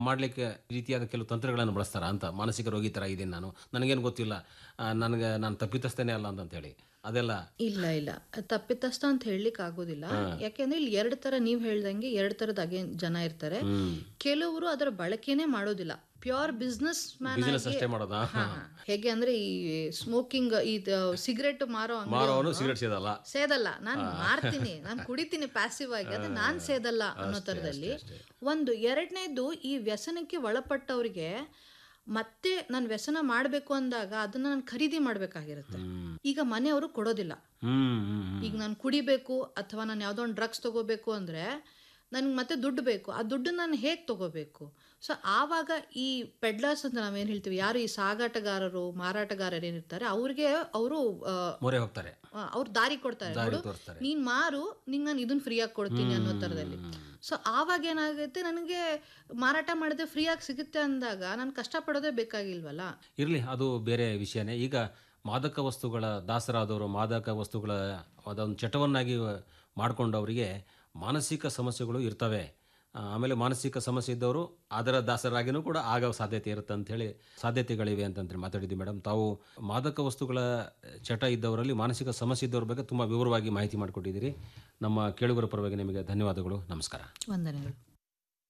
ಮಾಡಲಿಕ್ಕೆ ರೀತಿಯಾದ ಕೆಲವು ತಂತ್ರಗಳನ್ನು ಬಳಸ್ತಾರ ಅಂತ ಮಾನಸಿಕ ರೋಗಿ ಥರ ಇದ್ದೀನಿ ನಾನು ನನಗೇನು ಗೊತ್ತಿಲ್ಲ ಆ, ನನಗೆ ನಾನು ತಪ್ಪಿತಸ್ಥೇನೆ ಅಲ್ಲ ಅಂತ ಹೇಳಿ ಅದೆಲ್ಲ ಇಲ್ಲ ಇಲ್ಲ ತಪ್ಪಿತಸ್ಥ ಅಂತ ಹೇಳಲಿಕ್ಕೆ ಆಗೋದಿಲ್ಲ ಯಾಕೆಂದ್ರೆ ಇಲ್ಲಿ ಎರಡು ತರ ನೀವು ಹೇಳ್ದಂಗೆ ಎರಡು ತರದ ಅಗೇನ್ ಜನ ಇರ್ತಾರೆ ಕೆಲವರು ಅದರ ಬಳಕೆನೇ ಮಾಡೋದಿಲ್ಲ ಪ್ಯೂರ್ ಬಿಸ್ನೆಸ್ ಮ್ಯಾನ್ ಬಿಸ್ನೆಸ್ ಅಷ್ಟೇ ಮಾಡೋದಾ ಹೇಗೆ ಅಂದ್ರೆ ಈ ಸ್ಮೋಕಿಂಗ್ ಈ ಸಿಗರೆಟ್ ಮಾರೋ ಅಂಗ್ಡಿ ಮಾರೋವನು ಸಿಗರೇಟ್ ಸೇದಲ್ಲ ಸೇದಲ್ಲ ನಾನು ಮಾರ್ತೀನಿ ನಾನು ಕುಡಿತೀನಿ ಪ್ಯಾಸಿವ್ ಆಗಿ ಅದು ನಾನ್ ಸೇದಲ್ಲ ಅನ್ನೋ ತರದಲ್ಲಿ ಒಂದು ಎರಡನೇದು ಈ ವ್ಯಸನಕ್ಕೆ ಒಳಪಟ್ಟವ್ರಿಗೆ ಮತ್ತೆ ನಾನು ವ್ಯಸನ ಮಾಡಬೇಕು ಅಂದಾಗ ಅದನ್ನ ನಾನು ಖರೀದಿ ಮಾಡಬೇಕಾಗಿರುತ್ತೆ ಈಗ ಮನೆಯವರು ಕೊಡೋದಿಲ್ಲ ಹ್ಮ್ ಹ್ಮ್ ಹ್ಮ್. ಈಗ ನಾನು ಕುಡಿಬೇಕು ಅಥವಾ ನಾನು ಯಾವುದೋ ಒಂದು ಡ್ರಗ್ಸ್ ತಗೋಬೇಕು ಅಂದರೆ ನನಗೆ ಮತ್ತೆ ದುಡ್ಡು ಬೇಕು ಆ ದುಡ್ಡು ನಾನು ಹೇಗೆ ತಗೋಬೇಕು ಸೊ ಆವಾಗ ಈ ಪೆಡ್ಲರ್ಸ್ ಅಂತ ನಾವೇನು ಹೇಳ್ತೀವಿ ಯಾರು ಈ ಸಾಗಾಟಗಾರರು ಮಾರಾಟಗಾರರು ಏನಿರ್ತಾರೆ ಅವ್ರಿಗೆ ಅವರು ಮೊರೆ ಹೋಗ್ತಾರೆ ಅವ್ರು ದಾರಿ ಕೊಡ್ತಾರೆ ನೋಡು ತೋರಿಸ್ತಾರೆ ನೀನ್ ಮಾರು ನಿಂಗೆ ನಾನು ಇದನ್ನ ಫ್ರೀಯಾಗಿ ಕೊಡ್ತೀನಿ ಅನ್ನೋ ಥರದಲ್ಲಿ ಸೊ ಆವಾಗ ಏನಾಗುತ್ತೆ ನನಗೆ ಮಾರಾಟ ಮಾಡಿದ್ರೆ ಫ್ರೀಯಾಗಿ ಸಿಗುತ್ತೆ ಅಂದಾಗ ನಾನು ಕಷ್ಟಪಡೋದೇ ಬೇಕಾಗಿಲ್ವಲ್ಲ ಇರಲಿ ಅದು ಬೇರೆ ವಿಷಯನೇ ಈಗ ಮಾದಕ ವಸ್ತುಗಳ ದಾಸರಾದವರು ಮಾದಕ ವಸ್ತುಗಳ ಅದೊಂದು ಚಟವನ್ನಾಗಿ ಮಾಡಿಕೊಂಡವರಿಗೆ ಮಾನಸಿಕ ಸಮಸ್ಯೆಗಳು ಇರ್ತವೆ ಆ, ಆಮೇಲೆ ಮಾನಸಿಕ ಸಮಸ್ಯೆ ಇದ್ದವರು ಅದರ ದಾಸರಾಗಿನೂ ಕೂಡ ಆಗೋ ಸಾಧ್ಯತೆ ಇರುತ್ತೆ ಅಂಥೇಳಿ ಸಾಧ್ಯತೆಗಳಿವೆ ಅಂತಂತೇಳಿ ಮಾತಾಡಿದ್ವಿ ಮೇಡಮ್ ತಾವು ಮಾದಕ ವಸ್ತುಗಳ ಚಟ ಇದ್ದವರಲ್ಲಿ ಮಾನಸಿಕ ಸಮಸ್ಯೆ ಇದ್ದವ್ರ ಬಗ್ಗೆ ತುಂಬ ವಿವರವಾಗಿ ಮಾಹಿತಿ ಮಾಡಿಕೊಟ್ಟಿದ್ದೀರಿ ನಮ್ಮ ಕೇಳುಗರ ಪರವಾಗಿ ನಿಮಗೆ ಧನ್ಯವಾದಗಳು ನಮಸ್ಕಾರ ವಂದನೆಗಳು